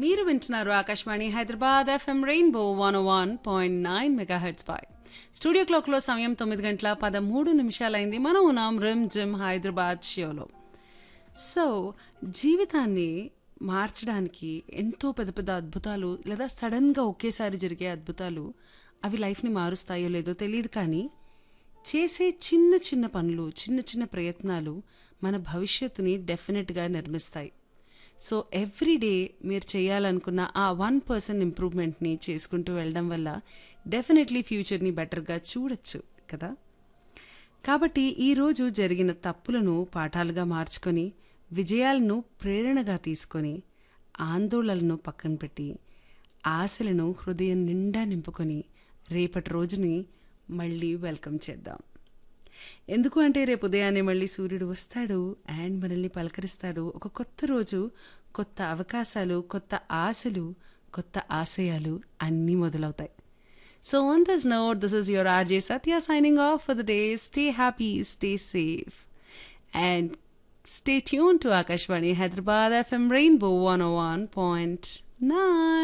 మీరు వింటున్నారు Akashvani Hyderabad FM rainbow one one point nine mega heads పై స్టూడియో క్లాక్లో సమయం తొమ్మిది గంటల పదమూడు నిమిషాలైంది మనం ఉన్నాం రిమ్ జిమ్ హైదరాబాద్ షోలో సో జీవితాన్ని మార్చడానికి ఎంతో పెద్ద పెద్ద అద్భుతాలు లేదా సడన్గా ఒకేసారి జరిగే అద్భుతాలు అవి లైఫ్ని మారుస్తాయో లేదో తెలియదు కానీ చేసే చిన్న చిన్న పనులు చిన్న చిన్న ప్రయత్నాలు మన భవిష్యత్తుని డెఫినెట్గా నిర్మిస్తాయి సో ఎవ్రీ డే మీరు చేయాలనుకున్న ఆ వన్ పర్సెంట్ ఇంప్రూవ్మెంట్ని చేసుకుంటూ వెళ్ళడం వల్ల డెఫినెట్లీ ఫ్యూచర్ని బెటర్గా చూడొచ్చు కదా కాబట్టి ఈరోజు జరిగిన తప్పులను పాఠాలుగా మార్చుకొని విజయాలను ప్రేరణగా తీసుకొని ఆందోళనలను పక్కన పెట్టి ఆశలను హృదయం నిండా నింపుకొని రేపటి రోజుని మళ్ళీ వెల్కమ్ చేద్దాం ఎందుకు అంటే రేపు ఉదయాన్నే మళ్ళీ సూర్యుడు వస్తాడు అండ్ మనల్ని పలకరిస్తాడు ఒక కొత్త రోజు కొత్త అవకాశాలు కొత్త ఆశలు కొత్త ఆశయాలు అన్నీ మొదలవుతాయి so on this note this is your RJ Satya signing off for the day stay happy stay safe and stay tune to Akashvani Hyderabad FM rainbow one O one point nine